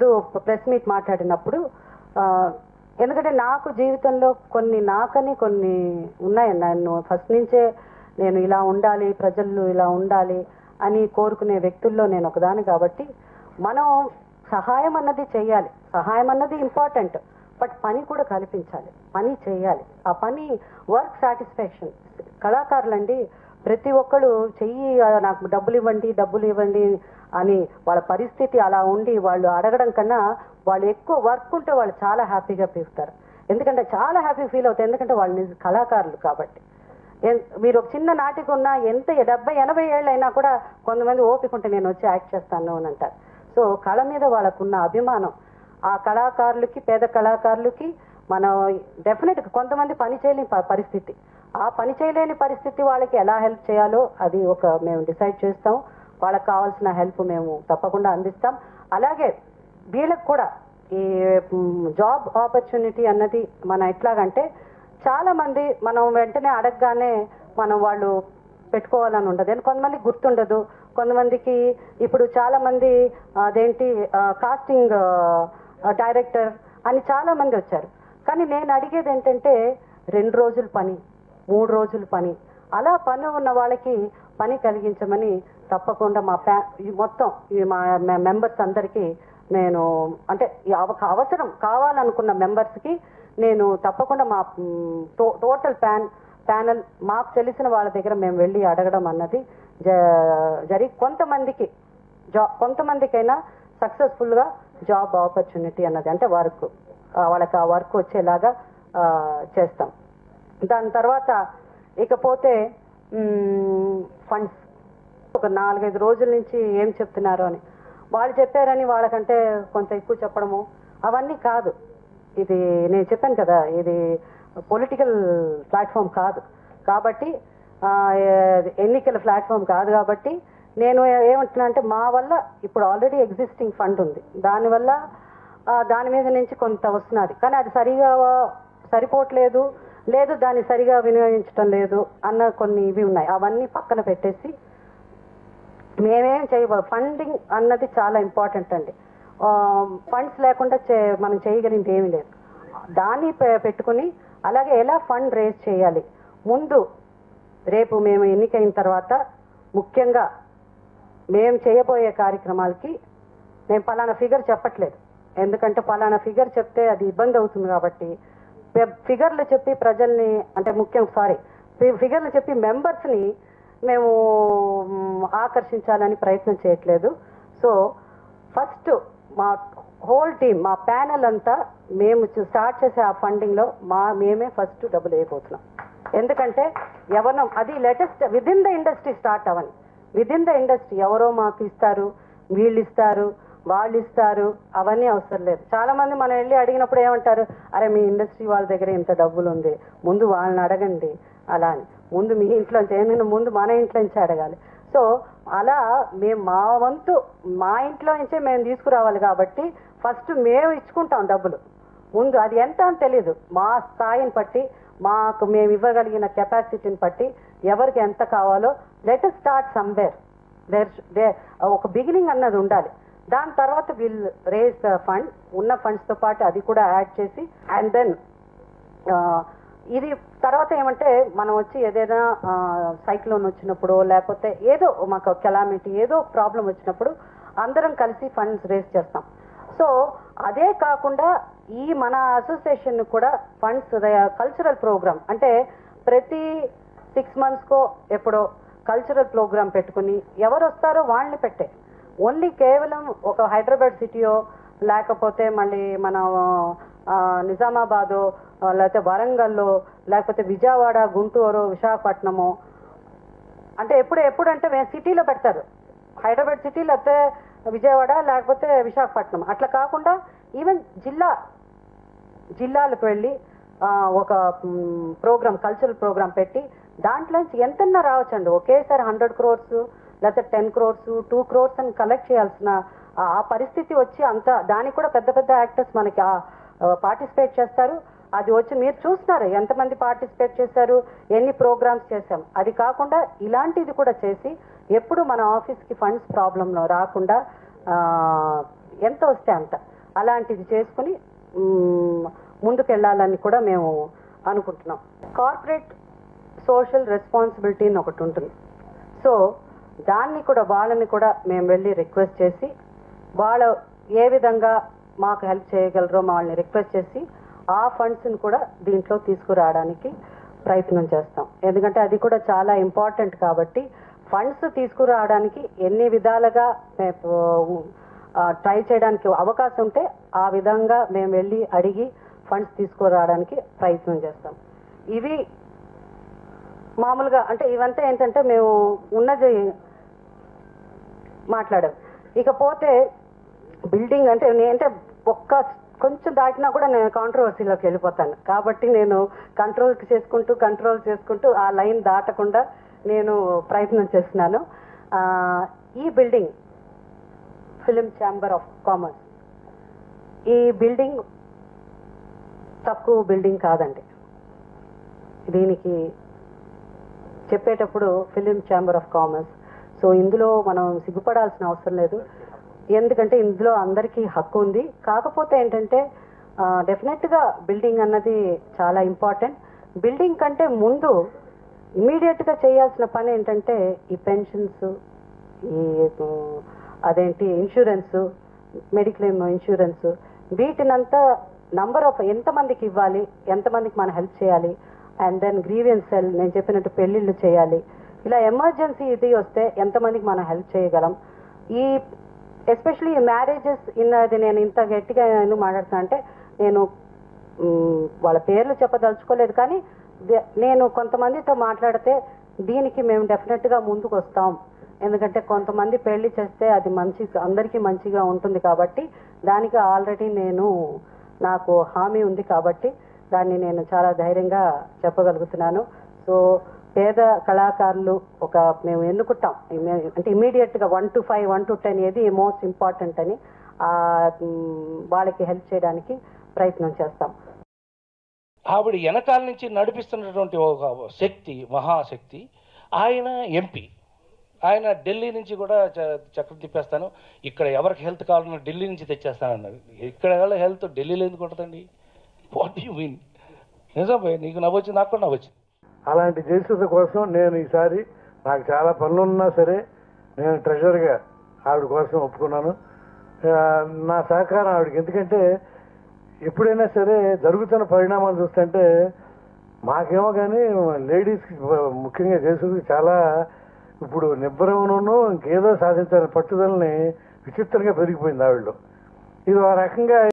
press meet మాట్లాడినప్పుడు ఆ, ఎందుకంటే నాకు జీవితంలో కొన్ని నాకని కొన్ని ఉన్నాయి నన్ను ఫస్ట్ నుంచే నేను ఇలా ఉండాలి ప్రజలు ఇలా ఉండాలి అని కోరుకునే వ్యక్తుల్లో నేను ఒకదాని కాబట్టి మనం సహాయం అన్నది చేయాలి సహాయం అన్నది ఇంపార్టెంట్ బట్ పని కూడా కల్పించాలి పని చేయాలి ఆ పని వర్క్ సాటిస్ఫాక్షన్ కళాకారులండి ప్రతి ఒక్కళ్ళు చెయ్యి "ఆ, నాకు డబ్బులు ఇవ్వండి డబ్బులు ఇవ్వండి అని వాళ్ళ పరిస్థితి అలా ఉండి వాళ్ళు అడగడం కన్నా వాళ్ళు ఎక్కువ వర్క్ ఉంటే వాళ్ళు చాలా హ్యాపీగా ఫీలుతారు ఎందుకంటే చాలా హ్యాపీ ఫీల్ అవుతారు ఎందుకంటే వాళ్ళు నిజ కళాకారులు కాబట్టి ఎన్- మీరు ఒక చిన్న నాటిక ఉన్నా ఎంత డెబ్బై ఎనభై ఏళ్ళు అయినా కూడా కొంతమంది ఓపిక ఉంటే నేను వచ్చి యాక్ట్ చేస్తాను అని అంటారు సో కళ మీద వాళ్ళకున్న అభిమానం ఆ కళాకారులకి పేద కళాకారులకి మనం డెఫినెట్ కొంతమంది పని చేయలేని ప- పరిస్థితి ఆ పని చేయలేని పరిస్థితి వాళ్ళకి ఎలా హెల్ప్ చేయాలో అది ఒక మేము డిసైడ్ చేస్తాం వాళ్ళకి కావాల్సిన హెల్ప్ మేము తప్పకుండా అందిస్తాం అలాగే వీళ్ళకి కూడా ఈ జాబ్ ఆపర్చునిటీ అన్నది మన ఎట్లాగంటే చాలా మంది మనం వెంటనే అడగగానే మనం వాళ్ళు పెట్టుకోవాలని ఉండదు ఎందుకంటే కొంతమంది గుర్తుండదు కొంతమందికి ఇప్పుడు చాలా మంది అదేంటి కాస్టింగ్ డైరెక్టర్ అని చాలా మంది వచ్చారు కానీ నేను అడిగేది ఏంటంటే రెండు రోజుల పని మూడు రోజుల పని అలా పని ఉన్న వాళ్ళకి పని కలిగించమని తప్పకుండా మా ప్యా ఈ మొత్తం ఈ మా మెంబర్స్ అందరికీ నేను అంటే ఈ అవ- అవసరం కావాలనుకున్న మెంబర్స్కి నేను తప్పకుండా మా మ్, టో- టోటల్ ప్యాన్ ప్యానల్ మాకు తెలిసిన వాళ్ళ దగ్గర మేము వెళ్ళి అడగడం అన్నది జ- జరిగి కొంతమందికి జా కొంతమందికైనా సక్సెస్ఫుల్గా జాబ్ ఆపర్చునిటీ అన్నది అంటే వర్క్ వాళ్ళకి ఆ వర్క్ వచ్చేలాగా ఆ, చేస్తాం దాని తర్వాత ఇకపోతే ఫండ్స్ ఒక నాలుగైదు రోజుల నుంచి ఏం చెప్తున్నారు అని వాళ్ళు చెప్పారని వాళ్ళకంటే కొంత ఎక్కువ చెప్పడము అవన్నీ కాదు ఇది నేను చెప్పాను కదా ఇది పొలిటికల్ ప్లాట్ఫామ్ కాదు కాబట్టి ఆ, ఏ- ఎన్నికల ప్లాట్ఫామ్ కాదు కాబట్టి నేను ఏ- ఏమంటున్నా అంటే మా వల్ల ఇప్పుడు ఆల్రెడీ ఎగ్జిస్టింగ్ ఫండ్ ఉంది దానివల్ల ఆ, దాని మీద నుంచి కొంత వస్తున్నది కానీ అది సరిగా సరిపోవట్లేదు లేదు దాన్ని సరిగా వినియోగించడం లేదు అన్న కొన్ని ఇవి ఉన్నాయి అవన్నీ పక్కన పెట్టేసి మేమేం చేయబో ఫండింగ్ అన్నది చాలా ఇంపార్టెంట్ అండి ఫండ్స్ లేకుండా చే- మనం చేయగలిగింది ఏమీ లేదు దాన్ని పె- పెట్టుకుని అలాగే ఎలా ఫండ్ రేజ్ చేయాలి ముందు రేపు మేము ఎన్నికైన తర్వాత ముఖ్యంగా మేము చేయబోయే కార్యక్రమాలకి మేము పలానా ఫిగర్ చెప్పట్లేదు ఎందుకంటే పలానా ఫిగర్ చెప్తే అది ఇబ్బంది అవుతుంది కాబట్టి పె- ఫిగర్లు చెప్పి ప్రజల్ని అంటే ముఖ్యం సారీ ఫిగర్లు చెప్పి మెంబర్స్ని మేము మ్, ఆకర్షించాలని ప్రయత్నం చేయట్లేదు సో ఫస్ట్ మా హోల్ టీమ్ మా ప్యానెల్ అంతా మేము స్టార్ట్ చేసే ఆ ఫండింగ్లో మా మేమే ఫస్ట్ డబ్బులు వేయబోతున్నాం ఎందుకంటే ఎవరో అది latest with in the industry start అవని విత్ ఇన్ ద ఇండస్ట్రీ ఎవరో మాకు ఇస్తారు వీళ్ళు ఇస్తారు వాళ్ళు ఇస్తారు అవన్నీ అవసరం లేదు చాలా మంది మనం వెళ్ళి అడిగినప్పుడు ఏమంటారు అరే మీ ఇండస్ట్రీ వాళ్ళ దగ్గర ఇంత డబ్బులు ఉంది ముందు వాళ్ళని అడగండి అలా అని ముందు మీ ఇంట్లో ఎందుకంటే ముందు మన ఇంట్లో నుంచి అడగాలి సో అలా మేము మా వంతు మా ఇంట్లో నుంచే మేము తీసుకురావాలి కాబట్టి ఫస్ట్ మేము ఇచ్చుకుంటాం డబ్బులు ముందు అది ఎంత అని తెలియదు మా స్థాయిని బట్టి మాకు మేము ఇవ్వగలిగిన కెపాసిటీని బట్టి ఎవరికి ఎంత కావాలో లెట్ స్టార్ట్ సమ్వేర్ దేర్ ఒక బిగినింగ్ అన్నది ఉండాలి దాని తర్వాత విల్ రేస్ ఫండ్ ఉన్న ఫండ్స్తో పాటు అది కూడా యాడ్ చేసి అండ్ దెన్ ఇది తర్వాత ఏమంటే మనం వచ్చి ఏదైనా సైక్లోన్ వచ్చినప్పుడు లేకపోతే ఏదో మాకు కెలామిటీ ఏదో ప్రాబ్లం వచ్చినప్పుడు అందరం కలిసి ఫండ్స్ రేస్ చేస్తాం సో అదే కాకుండా ఈ మన అసోసియేషన్ కూడా ఫండ్స్ కల్చరల్ ప్రోగ్రామ్ అంటే ప్రతి సిక్స్ మంత్స్కో ఎప్పుడో కల్చరల్ ప్రోగ్రామ్ పెట్టుకుని ఎవరు వస్తారో వాళ్ళని పెట్టే ఓన్లీ కేవలం ఒక హైదరాబాద్ సిటీయో లేకపోతే మళ్ళీ మన ఆ, నిజామాబాదో ఆ, లేకపోతే వరంగల్లో లేకపోతే విజయవాడ గుంటూరు విశాఖపట్నమో అంటే ఎప్పుడు ఎప్పుడు అంటే మేము సిటీలో పెడతారు హైదరాబాద్ సిటీ లేకపోతే విజయవాడ లేకపోతే విశాఖపట్నం అట్లా కాకుండా ఈవెన్ జిల్లా జిల్లాలకు వెళ్ళి ఆ, ఒక ప్రోగ్రామ్ కల్చరల్ ప్రోగ్రామ్ పెట్టి దాంట్లో నుంచి ఎంతన్నా రావచ్చండి ఒకేసారి హండ్రెడ్ క్రోర్స్ లేకపోతే టెన్ క్రోర్స్ టూ క్రోర్స్ అని కలెక్ట్ చేయాల్సిన ఆ ఆ పరిస్థితి వచ్చి అంత దానికి కూడా పెద్ద పెద్ద యాక్టర్స్ మనకి పార్టిసిపేట్ చేస్తారు అది వచ్చి మీరు చూస్తున్నారు ఎంతమంది పార్టిసిపేట్ చేశారు ఎన్ని ప్రోగ్రామ్స్ చేశాం అది కాకుండా ఇలాంటిది కూడా చేసి ఎప్పుడు మన ఆఫీస్కి ఫండ్స్ ప్రాబ్లంలో రాకుండా ఆ, ఎంత వస్తే అంత అలాంటిది చేసుకుని మ్, ముందుకెళ్ళాలని కూడా మేము అనుకుంటున్నాం కార్పొరేట్ సోషల్ రెస్పాన్సిబిలిటీ అని ఒకటి ఉంటుంది సో దాన్ని కూడా వాళ్ళని కూడా మేము వెళ్ళి రిక్వెస్ట్ చేసి వాళ్ళ ఏ విధంగా మాకు హెల్ప్ చేయగలరో వాళ్ళని రిక్వెస్ట్ చేసి ఆ ఫండ్స్ని కూడా దీంట్లో తీసుకురావడానికి ప్రయత్నం చేస్తాం ఎందుకంటే అది కూడా చాలా ఇంపార్టెంట్ కాబట్టి ఫండ్స్ తీసుకురావడానికి ఎన్ని విధాలుగా ట్రై చేయడానికి అవకాశం ఉంటే ఆ విధంగా మేము వెళ్ళి అడిగి ఫండ్స్ తీసుకురావడానికి ప్రయత్నం చేస్తాం ఇవి మామూలుగా అంటే ఇవంతా ఏంటంటే మేము ఉన్నది మాట్లాడాం ఇకపోతే బిల్డింగ్ అంటే నేనంటే ఒక్క కొంచెం దాటినా కూడా నేను కాంట్రవర్సీలోకి వెళ్ళిపోతాను కాబట్టి నేను కంట్రోల్ చేసుకుంటూ కంట్రోల్ చేసుకుంటూ ఆ లైన్ దాటకుండా నేను ప్రయత్నం చేస్తున్నాను ఆ, ఈ building film chamber of commerce ఈ బిల్డింగ్ తక్కువ బిల్డింగ్ కాదండి దీనికి చెప్పేటప్పుడు film chamber of commerce so ఇందులో మనం సిగ్గుపడాల్సిన అవసరం లేదు ఎందుకంటే ఇందులో అందరికీ హక్కు ఉంది కాకపోతే ఏంటంటే డెఫినెట్గా బిల్డింగ్ అన్నది చాలా ఇంపార్టెంట్ బిల్డింగ్ కంటే ముందు ఇమీడియట్గా చేయాల్సిన పని ఏంటంటే ఈ పెన్షన్స్ ఈ ఆ, అదేంటి ఇన్సూరెన్స్ మెడిక్లెయిమ్ ఇన్సూరెన్స్ వీటినంతా నంబర్ ఆఫ్ ఎంతమందికి ఇవ్వాలి ఎంతమందికి మనం హెల్ప్ చేయాలి అండ్ దెన్ గ్రీవియన్స్ సెల్ నేను చెప్పినట్టు పెళ్లిళ్ళు చేయాలి ఇలా ఎమర్జెన్సీ ఇది వస్తే ఎంతమందికి మనం హెల్ప్ చేయగలం ఈ ఎస్పెషలీ మ్యారేజెస్ ఇన్నది నేను ఇంత గట్టిగా ఎందుకు మాట్లాడుతున్నా అంటే నేను మ్, వాళ్ళ పేర్లు చెప్పదలుచుకోలేదు కానీ దే- నేను కొంతమందితో మాట్లాడితే దీనికి మేము డెఫినెట్గా ముందుకు వస్తాం ఎందుకంటే కొంతమంది పెళ్లి చేస్తే అది మంచి అందరికీ మంచిగా ఉంటుంది కాబట్టి దానికి ఆల్రెడీ నేను నాకు హామీ ఉంది కాబట్టి దాన్ని నేను చాలా ధైర్యంగా చెప్పగలుగుతున్నాను సో పేద కళాకారులు ఒక మేము ఎన్నుకుంటాం ఇమే- అంటే ఇమీడియట్గా one two five one two ten ఏది మోస్ట్ ఇంపార్టెంట్ అని ఆ, మ్, వాళ్ళకి హెల్ప్ చేయడానికి ప్రయత్నం చేస్తాం ఆవిడ వెనకాల నుంచి నడిపిస్తున్నటువంటి ఒక శక్తి మహాశక్తి ఆయన ఎంపీ ఆయన ఢిల్లీ నుంచి కూడా చ- చక్రం తిప్పేస్తాను ఇక్కడ ఎవరికి హెల్త్ కావాలన్నా ఢిల్లీ నుంచి తెచ్చేస్తాను అన్నారు ఇక్కడ వాళ్ళ హెల్త్ ఢిల్లీలో ఎందుకు ఉంటుందండి వాట్ యూ మీన్ నిజం భయ్, నీకు నవ్వొచ్చింది నాకు కూడా నవ్వొచ్చింది అలాంటి జయసుధ కోసం నేను ఈసారి నాకు చాలా పనులున్నా సరే నేను ట్రెజర్గా ఆవిడ కోసం ఒప్పుకున్నాను ఆ, నా సహకారం ఆవిడకి ఎందుకంటే ఎప్పుడైనా సరే జరుగుతున్న పరిణామాలు చూస్తుంటే మాకేమో కానీ లేడీస్కి ముఖ్యంగా జయసుధకి చాలా ఇప్పుడు నిబ్బరమును ఇంకేదో సాధించాలని పట్టుదలని విచిత్రంగా పెరిగిపోయింది ఆవిడలో ఇది ఆ రకంగా